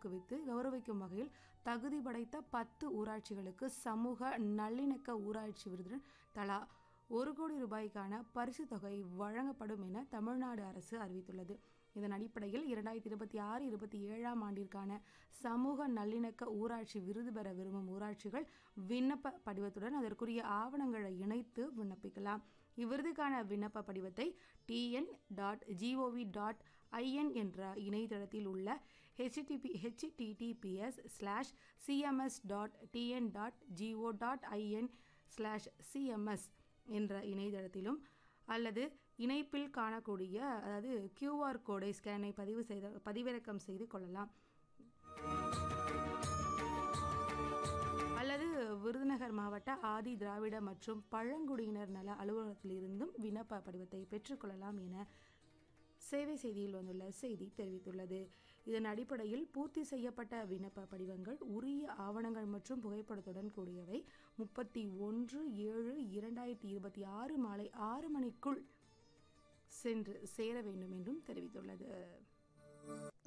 ஊக்குவித்து கௌரவிக்கும் வகையில் தகுதி படைத்த பத்து ஊராட்சிகளுக்கு சமூக நல்லிணக்க ஊராட்சி விருதுடன் தலா ஒரு கோடி ரூபாய்க்கான பரிசு தொகை வழங்கப்படும் என தமிழ்நாடு அரசு அறிவித்துள்ளது இதன் அடிப்படையில் இரண்டாயிரத்தி இருபத்தி ஆறு இருபத்தி ஏழாம் ஆண்டிற்கான சமூக நல்லிணக்க ஊராட்சி விருது பெற விரும்பும் ஊராட்சிகள் விண்ணப்ப படிவத்துடன் அதற்குரிய ஆவணங்களை இணைத்து விண்ணப்பிக்கலாம் இவ்விருதுக்கான விண்ணப்ப படிவத்தை TN dot GOV dot IN என்ற இணையதளத்தில் உள்ள HTP HTTPS slash CMS dot TN dot GO dot IN slash CMS என்ற இணையதளத்திலும் அல்லது இணைப்பில் காணக்கூடிய அதாவது கியூஆர் கோடை ஸ்கேனை பதிவு செய்த பதிவிறக்கம் செய்து கொள்ளலாம் அல்லது விருதுநகர் மாவட்ட ஆதி திராவிட மற்றும் பழங்குடியினர் நல அலுவலகத்திலிருந்தும் விண்ணப்ப படிவத்தை பெற்றுக்கொள்ளலாம் என சேவை செய்தியில் வந்துள்ள செய்தி தெரிவித்துள்ளது இதன் அடிப்படையில் பூர்த்தி செய்யப்பட்ட விண்ணப்ப படிவங்கள் உரிய ஆவணங்கள் மற்றும் புகைப்படத்துடன் கூடியவை முப்பத்தி ஒன்று ஏழு இரண்டாயிரத்தி இருபத்தி ஆறு மாலை ஆறு மணிக்குள் சென்று சேர வேண்டும் என்றும் தெரிவித்துள்ளது